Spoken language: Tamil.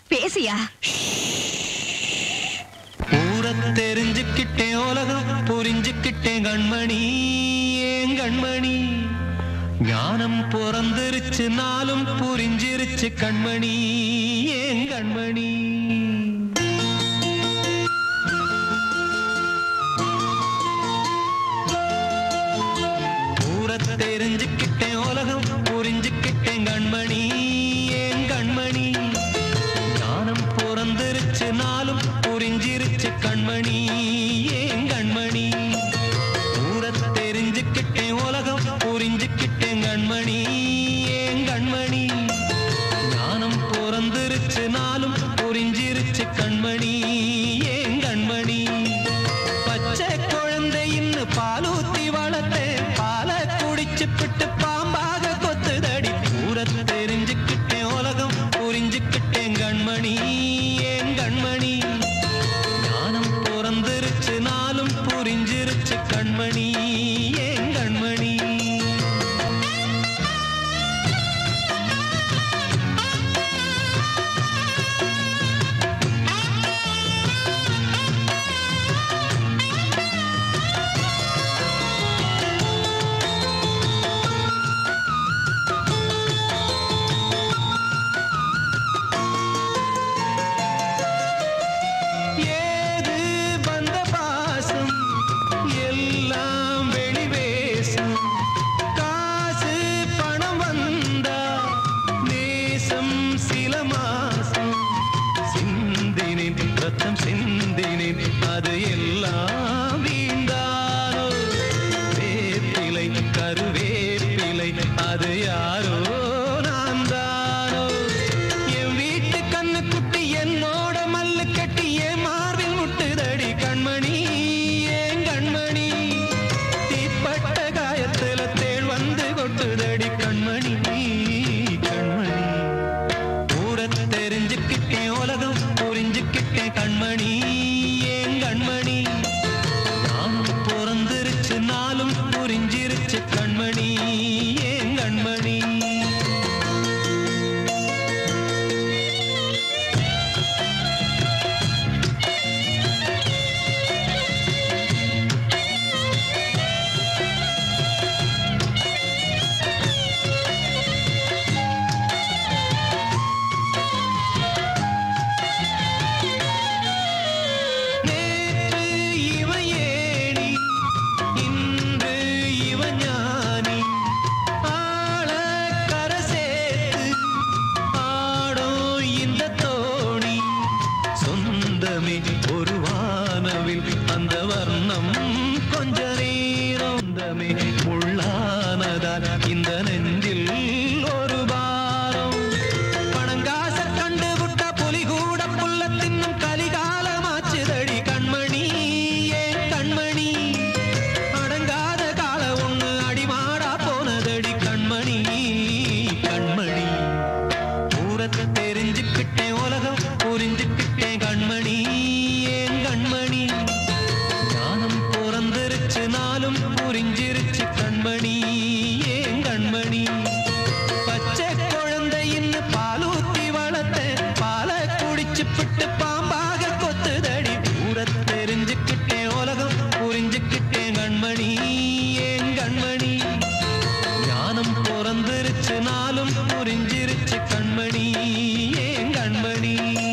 பேசியா ஊர தெரிஞ்சுக்கிட்டேன் உலகம் புரிஞ்சுக்கிட்டேன் கண்மணி ஏன் கண்மணி ஞானம் பிறந்திருச்சு நாளும் புரிஞ்சிருச்சு கண்மணி ஏன் கண்மணி ஊர தெரிஞ்சுக்கிட்டேன் உலகம் புரிஞ்சுக்கிட்டேன் கண்மணி ஏன் கண்மணி ஞானம் பிறந்திருச்சு நாளும் புரிஞ்சிருச்சு கண்மணி ஏன் கண்மணி ஊர தெரிஞ்சுக்கிட்டேன் உலகம் புரிஞ்சுக்கிட்டேன் கண்மணி ஏன் கண்மணி ஞானம் பிறந்திருச்சு நாளும் புரிஞ்சிருச்சு கண்மணி ஏன் கண்மணி பச்சை குழந்தை இன்னும் பாலூத்தி வளர்த்தேன் பாலை குடிச்சு பிட்டு பாம்பாக கொத்துதடி ஊர தெரிஞ்சுக்கிட்டேன் உலகம் புரிஞ்சுக்கிட்டேன் கண்மணி ஏன் கண்மணி ஞானம் பிறந்திருச்சு நாளும் புரிஞ்சிருச்சு கண்மணி ஏன் கண்மணி ஏது வந்த பாசம் எல்லாம் வெளிவேசம் காசு பணம் வந்தா நேசம் சில மாசம் சிந்தினேன் ரத்தம் சிந்தினேன் அது எல்லாம் வீண்டாரோ வேப்பிலை கருவேப்பிலை அது யாரோ நான் தானோ என் வீட்டு கண்ணு குட்டி என்னோட மல்லு கட்டி என் மார்பில் முட்டுதடி கண்மணி ஏன் கண்மணி தீப்பட்ட காயத்துல தேள் வந்து கொட்டுதடி கண்மணி கண்மணி ஊர தெரிஞ்சுக்கிட்டேன் உலகம் புரிஞ்சுக்கிட்டேன் கண்மணி ஏன் கண்மணி நானும் பிறந்திருச்சு நாளும் புரிஞ்சிருச்சு கண்மணி ஏன் கண்மணி நேற்று இவன் ஏணி இன்று இவன் ஞானி ஆள கரை சேர்த்து ஆடும் இந்த தோணி சொந்தமே ஒரு வானவில் அந்த வர்ணம் கொஞ்ச நேரம் சொந்தமே உள்ளானதால் இந்த நெஞ்சில் ஒரு பாரம் பணங்காச கண்டு விட்ட புலி கூட புல்ல தின்னும் கலிகாலமாச்சுதடி கண்மணி ஏன் கண்மணி அடங்காத கால ஒண்ணு அடிமாடா போனதடி கண்மணி கண்மணி ஊரத்தை தெரிஞ்சுக்கிட்டேன் உலகம் புரிஞ்சுக்கிட்டேன் கண்மணி ஏன் கண்மணி ஞானம் பிறந்திருச்சு நாளும் புரிஞ்சிருச்சு கண்மணி ஏன் கண்மணி பச்சை குழந்தை இன்னும் பாலூத்தி வளர்த்தேன் பாலை குடிச்சு பிட்டு பாம்பாக கொத்துதடி ஊர தெரிஞ்சுக்கிட்டேன் உலகம் புரிஞ்சுக்கிட்டேன் கண்மணி ஏன் கண்மணி ஞானம் பிறந்திருச்சு நாளும் புரிஞ்சிருச்சு கண்மணி ஏன் கண்மணி